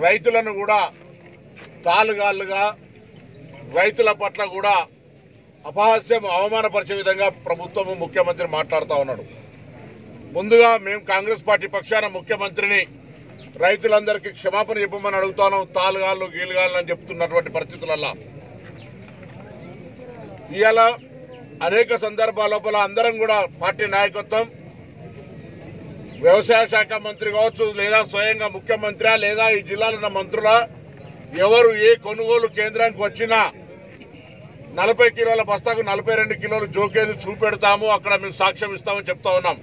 రైతులను కూడా తాలుగాళ్ళుగా రైతుల పట్ల కూడా అపహాస్యం అవమానపరిచే విధంగా ప్రభుత్వం ముఖ్యమంత్రి మాట్లాడుతూ ఉన్నాడు ముందుగా మేము కాంగ్రెస్ పార్టీ పక్షాన ముఖ్యమంత్రిని రైతులందరికీ క్షమాపణ చెప్పమని అడుగుతాను తాలుగాళ్ళు గీలుగాళ్ళు అని చెప్తున్నటువంటి పరిస్థితులల్లా ఇవాళ అనేక సందర్భాల లోపల అందరం కూడా పార్టీ నాయకత్వం వ్యవసాయ శాఖ మంత్రి కావచ్చు లేదా స్వయంగా ముఖ్యమంత్రి లేదా ఈ జిల్లాలో ఉన్న మంత్రుల ఎవరు ఏ కొనుగోలు కేంద్రానికి వచ్చినా నలభై కిలోల బస్తాకు నలభై రెండు కిలోలు జోకేది చూపెడతాము అక్కడ మేము సాక్ష్యం ఇస్తామని చెప్తా ఉన్నాం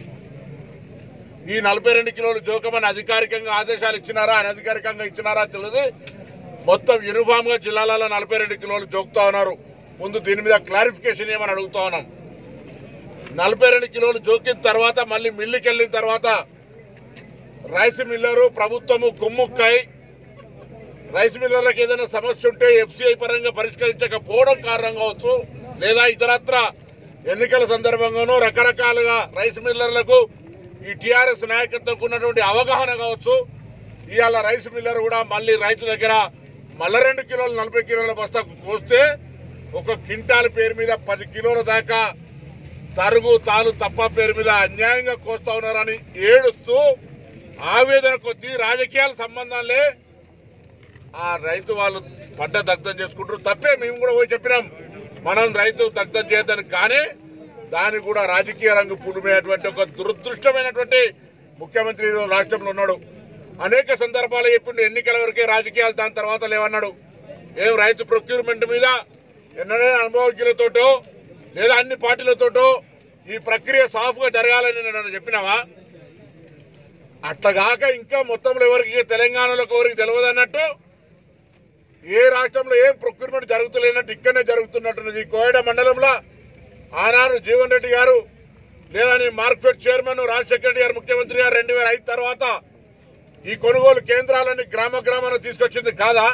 ఈ నలభై రెండు కిలోలు జోకమని అధికారికంగా ఆదేశాలు ఇచ్చినారా అనధికారికంగా ఇచ్చినారా తెలియదు మొత్తం యూనిఫామ్ గా జిల్లాలలో నలభై రెండు కిలోలు జోకుతా ఉన్నారు ముందు దీని మీద క్లారిఫికేషన్ ఏమని అడుగుతా ఉన్నాం నలభై రెండు కిలోలు జోకిన తర్వాత మళ్ళీ మిల్లుకి వెళ్ళిన తర్వాత రైస్ మిల్లరు ప్రభుత్వము కుమ్ముక్కై రైస్ మిల్లర్లకు ఏదైనా సమస్య ఉంటే ఎఫ్సిఐ పరంగా పరిష్కరించకపోవడం కారణం కావచ్చు లేదా ఇతరత్ర ఎన్నికల సందర్భంగానూ రకరకాలుగా రైస్ మిల్లర్లకు ఈ టిఆర్ఎస్ నాయకత్వంకు ఉన్నటువంటి అవగాహన కావచ్చు ఇవాళ రైస్ మిల్లర్ కూడా మళ్ళీ రైతు దగ్గర మళ్ళా రెండు కిలోలు నలభై కిలోల బస్తాకు కోస్తే ఒక క్వింటాల్ పేరు మీద పది కిలోల దాకా తరుగు తాలు తప్ప పేరు మీద అన్యాయంగా కోస్తా ఉన్నారని ఏడుస్తూ ఆవేదన కొద్దీ రాజకీయాల సంబంధాలే ఆ రైతు వాళ్ళు పంట దగ్ధం చేసుకుంటారు తప్పే మేము కూడా పోయి చెప్పినాం మనం రైతు దగ్ధం చేయదని కానీ దాన్ని కూడా రాజకీయ రంగు పులిమేటువంటి ఒక దురదృష్టమైనటువంటి ముఖ్యమంత్రి ఈరోజు రాష్ట్రంలో ఉన్నాడు అనేక సందర్భాలు చెప్పిండు ఎన్నికల వరకే రాజకీయాలు దాని తర్వాత లేవన్నాడు ఏం రైతు ప్రొక్యూర్మెంట్ మీద ఎన్నడైనా అనుభవజ్ఞులతోటో లేదా అన్ని పార్టీలతోటో ఈ ప్రక్రియ సాఫ్ గా జరగాలని నేను చెప్పినావా అట్లగాక ఇంకా మొత్తంలో ఎవరికి తెలంగాణలో ఎవరికి తెలియదు అన్నట్టు ఏ రాష్ట్రంలో ఏం ప్రొక్యూర్మెంట్ జరుగుతలేనట్టు ఇక్కడనే జరుగుతున్నట్టున్నది ఈ కోయడ మండలంలో ఆనాడు జీవన్ రెడ్డి గారు లేదా నీ మార్కెట్ చైర్మన్ రాజశేఖర రెడ్డి గారు ముఖ్యమంత్రి గారు రెండు వేల ఐదు తర్వాత ఈ కొనుగోలు కేంద్రాలని గ్రామ గ్రామాన్ని తీసుకొచ్చింది కాదా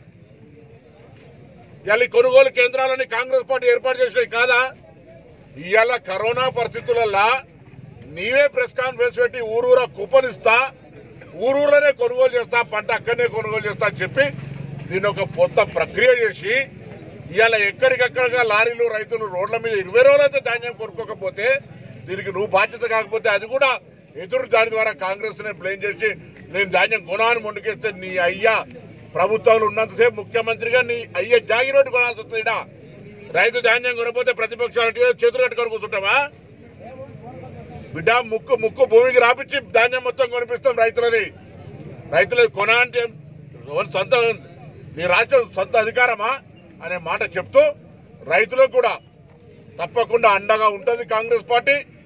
ఇవాళ ఈ కొనుగోలు కేంద్రాలని కాంగ్రెస్ పార్టీ ఏర్పాటు చేసినవి కాదా ఇవాళ కరోనా పరిస్థితులలో నీవే ప్రెస్ కాన్ఫరెన్స్ పెట్టి ఊరూరా కూపన్ ఇస్తా ఊరూరులోనే కొనుగోలు చేస్తా పంట అక్కడనే కొనుగోలు చేస్తా అని చెప్పి దీని ఒక కొత్త ప్రక్రియ చేసి ఇవాళ ఎక్కడికక్కడగా లారీలు రైతులు రోడ్ల మీద ఇరవై రోజులైతే ధాన్యం కొనుక్కోకపోతే దీనికి నువ్వు బాధ్యత కాకపోతే అది కూడా ఎదురు దాని ద్వారా కాంగ్రెస్ నే బ్లేమ్ చేసి నేను ధాన్యం కొనాలని ముందుకేస్తే నీ అయ్యా ప్రభుత్వంలో ఉన్నంతసేపు ముఖ్యమంత్రిగా నీ అయ్యే జాగిరోడ్డు కొనాల్సి వస్తుంది ఈడ. రైతు ధాన్యం కొనకపోతే ప్రతిపక్షాలు చేతులు కట్టుకొని కూర్చుంటామా బిడ్డ ముక్కు ముక్కు భూమికి రాపించి ధాన్యం మొత్తం కొనిపిస్తాం రైతులది రైతులది కొన అంటే ఎవరి సొంత నీ రాష్ట్రం సొంత అధికారమా అనే మాట చెప్తూ రైతులకు కూడా తప్పకుండా అండగా ఉంటుంది కాంగ్రెస్ పార్టీ